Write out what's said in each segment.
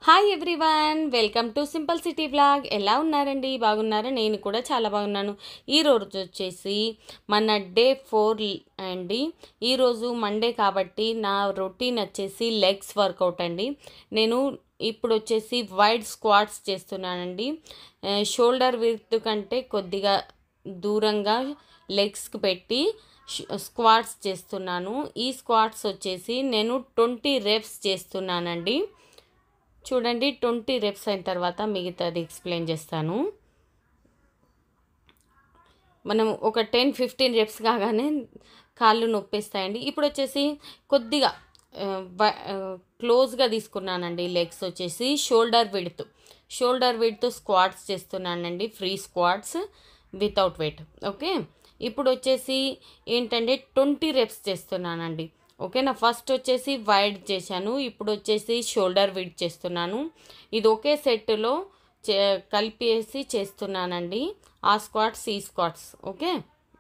Hi everyone welcome to simple city blog ఎలా ఉన్నారండి బాగున్నారా నేను కూడా చాలా బాగున్నాను ఈరోజు వచ్చేసి మన డే ఫోర్ అండి ఈరోజు మండే కాబట్టి నా రొటీన్ వచ్చేసి లెగ్స్ వర్కౌట్ అండి నేను ఇప్పుడు వచ్చేసి వైడ్ స్క్వాట్స్ చేస్తున్నానండి షోల్డర్ విత్ కంటే కొద్దిగా దూరంగా లెగ్స్కి పెట్టి స్క్వాట్స్ చేస్తున్నాను ఈ స్క్వాట్స్ వచ్చేసి నేను ట్వంటీ రెప్స్ చేస్తున్నానండి చూడండి ట్వంటీ రెప్స్ అయిన తర్వాత మిగతాది ఎక్స్ప్లెయిన్ చేస్తాను మనం ఒక టెన్ ఫిఫ్టీన్ రెప్స్ కాగానే కాళ్ళు నొప్పేస్తాయండి ఇప్పుడు వచ్చేసి కొద్దిగా క్లోజ్గా తీసుకున్నానండి లెగ్స్ వచ్చేసి shoulder width shoulder width squats చేస్తున్నానండి free squats without weight okay ఇప్పుడు వచ్చేసి ఏంటంటే ట్వంటీ రెప్స్ చేస్తున్నానండి ఓకేనా ఫస్ట్ వచ్చేసి వైడ్ చేశాను ఇప్పుడు వచ్చేసి షోల్డర్ విడ్ చేస్తున్నాను ఇది ఒకే సెట్లో చే కలిపేసి చేస్తున్నానండి ఆ స్క్వాట్స్ ఈ స్క్వాట్స్ ఓకే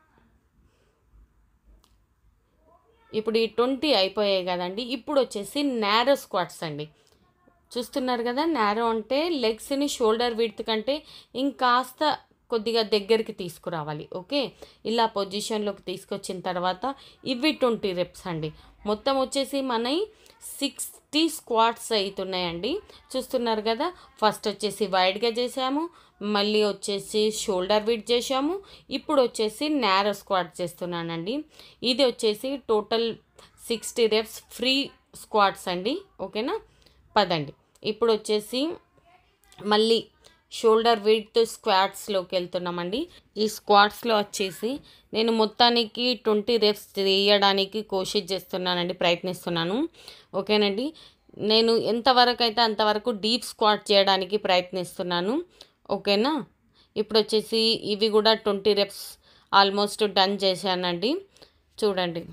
ఇప్పుడు ఈ ట్వంటీ అయిపోయాయి కదండి ఇప్పుడు వచ్చేసి నేరో స్క్వాట్స్ అండి చూస్తున్నారు కదా నేరో అంటే లెగ్స్ని షోల్డర్ విడ్త్ కంటే ఇంకాస్త కొద్దిగా దగ్గరికి తీసుకురావాలి ఓకే ఇలా పొజిషన్లోకి తీసుకొచ్చిన తర్వాత ఇవి ట్వంటీ రెప్స్ అండి మొత్తం వచ్చేసి మన సిక్స్టీ స్క్వాట్స్ అవుతున్నాయండి చూస్తున్నారు కదా ఫస్ట్ వచ్చేసి వైడ్గా చేసాము మళ్ళీ వచ్చేసి షోల్డర్ విడ్ చేసాము ఇప్పుడు వచ్చేసి నేరో స్క్వాట్ చేస్తున్నానండి ఇది వచ్చేసి total sixty reps free squats అండి ఓకేనా పదండి ఇప్పుడు వచ్చేసి మళ్ళీ షోల్డర్ విత్ స్క్వాట్స్లోకి వెళ్తున్నామండి ఈ స్క్వాట్స్లో వచ్చేసి నేను మొత్తానికి ట్వంటీ రెప్స్ తీయడానికి కోషిష్ చేస్తున్నానండి ప్రయత్నిస్తున్నాను ఓకేనండి నేను ఎంతవరకు అయితే అంతవరకు డీప్ స్క్వాట్ చేయడానికి ప్రయత్నిస్తున్నాను ఓకేనా ఇప్పుడు వచ్చేసి ఇవి కూడా ట్వంటీ రెప్స్ ఆల్మోస్ట్ డన్ చేశానండి చూడండి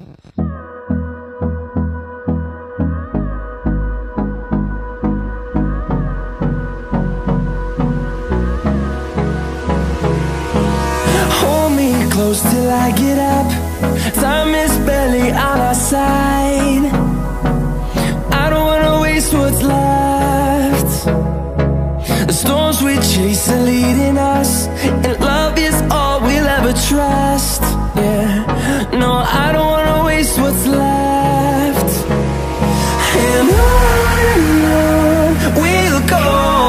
Hold me close till I get up. Time is barely on our side. I don't wanna waste what's left. The storms we chase are leading us, and love is all we'll ever trust. Yeah, no, I don't wanna waste what's left. And on and on we'll go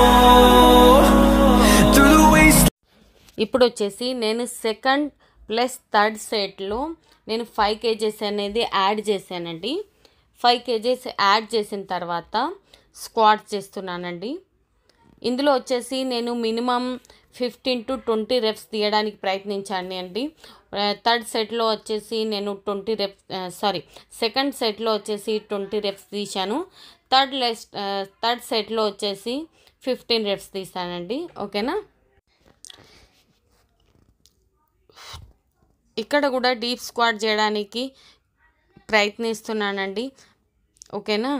through the waste. ఇప్పుడు వచ్చేసి నేను second plus third సెట్లో నేను five kgs అనేది add చేశానండి five kgs add చేసిన తర్వాత squat చేస్తున్నానండి ఇందులో వచ్చేసి నేను minimum fifteen to twenty reps తీయడానికి ప్రయత్నించాను అండి థర్డ్ సెట్లో వచ్చేసి నేను ట్వంటీ రెప్స్ సారీ సెకండ్ సెట్లో వచ్చేసి ట్వంటీ రెప్స్ తీశాను థర్డ్ లెస్ థర్డ్ సెట్లో వచ్చేసి ఫిఫ్టీన్ రెప్స్ తీసానండి ఓకేనా ఇక్కడ కూడా డీప్ స్క్వాట్ చేయడానికి ప్రయత్నిస్తున్నానండి ఓకేనా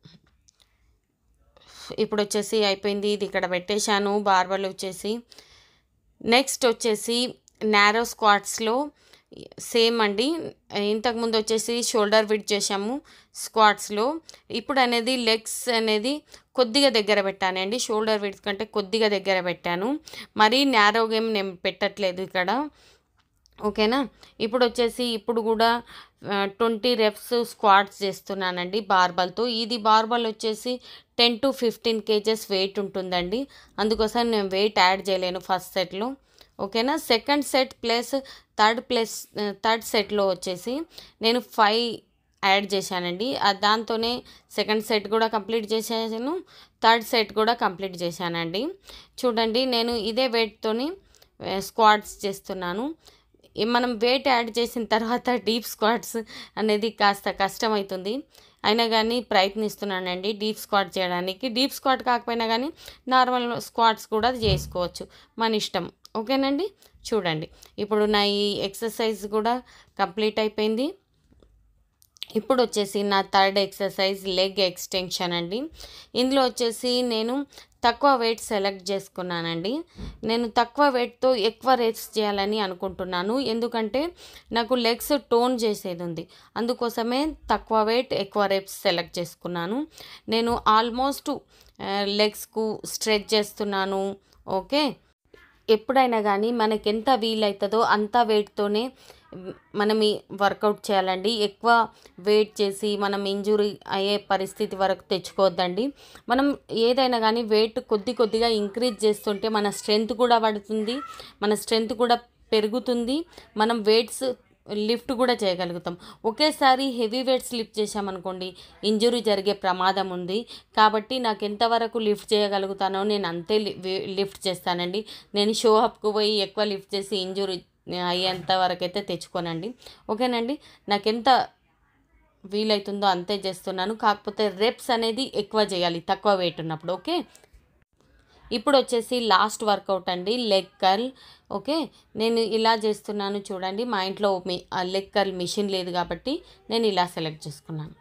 ఇప్పుడు వచ్చేసి అయిపోయింది ఇది ఇక్కడ పెట్టేశాను బార్బల్ వచ్చేసి నెక్స్ట్ వచ్చేసి నారో స్క్వాట్స్లో సేమ్ అండి ఇంతకుముందు వచ్చేసి షోల్డర్ విడ్ చేసాము స్క్వాట్స్లో ఇప్పుడు అనేది లెగ్స్ అనేది కొద్దిగా దగ్గర పెట్టానండి షోల్డర్ విడ్ కంటే కొద్దిగా దగ్గర పెట్టాను మరీ నారో గేమ్ నేను పెట్టట్లేదు ఇక్కడ ఓకేనా ఇప్పుడు వచ్చేసి ఇప్పుడు కూడా ట్వంటీ రెప్స్ స్క్వాట్స్ చేస్తున్నానండి బార్బల్తో ఇది బార్బల్ వచ్చేసి ten to fifteen kgs weight ఉంటుందండి అందుకోసం నేను వెయిట్ యాడ్ చేయలేను ఫస్ట్ సెట్లో ఓకేనా second set plus third plus third సెట్లో వచ్చేసి నేను ఫైవ్ యాడ్ చేశానండి దాంతోనే సెకండ్ సెట్ కూడా కంప్లీట్ చేశాను థర్డ్ సెట్ కూడా కంప్లీట్ చేశానండి చూడండి నేను ఇదే వెయిట్తోని స్క్వాడ్స్ చేస్తున్నాను మనం వెయిట్ యాడ్ చేసిన తర్వాత డీప్ స్క్వాట్స్ అనేది కాస్త కష్టమవుతుంది అయినా కానీ ప్రయత్నిస్తున్నానండి డీప్ స్క్వాట్ చేయడానికి డీప్ స్క్వాట్ కాకపోయినా కానీ నార్మల్ స్క్వాట్స్ కూడా చేసుకోవచ్చు మన ఇష్టం ఓకేనండి చూడండి ఇప్పుడు నా ఈ ఎక్సర్సైజ్ కూడా కంప్లీట్ అయిపోయింది ఇప్పుడు వచ్చేసి నా థర్డ్ ఎక్సర్సైజ్ లెగ్ ఎక్స్టెన్షన్ అండి ఇందులో వచ్చేసి నేను తక్కువ వెయిట్ సెలెక్ట్ చేసుకున్నానండి నేను తక్కువ వెయిట్తో ఎక్కువ రేట్స్ చేయాలని అనుకుంటున్నాను ఎందుకంటే నాకు లెగ్స్ టోన్ చేసేది ఉంది అందుకోసమే తక్కువ వెయిట్ ఎక్కువ రేప్స్ సెలెక్ట్ చేసుకున్నాను నేను ఆల్మోస్ట్ లెగ్స్కు స్ట్రెచ్ చేస్తున్నాను ఓకే ఎప్పుడైనా కానీ మనకి ఎంత వీలవుతుందో అంత వెయిట్తోనే మనం ఈ వర్కౌట్ చేయాలండి ఎక్కువ వెయిట్ చేసి మనం ఇంజురీ అయ్యే పరిస్థితి వరకు తెచ్చుకోవద్దండి మనం ఏదైనా కానీ వెయిట్ కొద్ది కొద్దిగా ఇంక్రీజ్ చేస్తుంటే మన స్ట్రెంగ్త్ కూడా పడుతుంది మన స్ట్రెంగ్త్ కూడా పెరుగుతుంది మనం వెయిట్స్ లిఫ్ట్ కూడా చేయగలుగుతాం ఒకేసారి హెవీ వెయిట్స్ లిఫ్ట్ చేసామనుకోండి ఇంజురీ జరిగే ప్రమాదం ఉంది కాబట్టి నాకు ఎంతవరకు లిఫ్ట్ చేయగలుగుతానో నేను అంతే లి- వే- లిఫ్ట్ చేస్తానండి నేను షో అప్కు పోయి ఎక్కువ లిఫ్ట్ చేసి ఇంజురీ అయ్యేంత వరకు అయితే తెచ్చుకోనండి ఓకేనండి నాకు ఎంత వీలవుతుందో అంతే చేస్తున్నాను కాకపోతే రెప్స్ అనేది ఎక్కువ చేయాలి తక్కువ వెయిట్ ఉన్నప్పుడు ఓకే ఇప్పుడు వచ్చేసి లాస్ట్ వర్కౌట్ అండి లెగ్ కర్ల్ ఓకే నేను ఇలా చేస్తున్నాను చూడండి మా ఇంట్లో మీ లెగ్ కర్ల్ మిషన్ లేదు కాబట్టి నేను ఇలా సెలెక్ట్ చేసుకున్నాను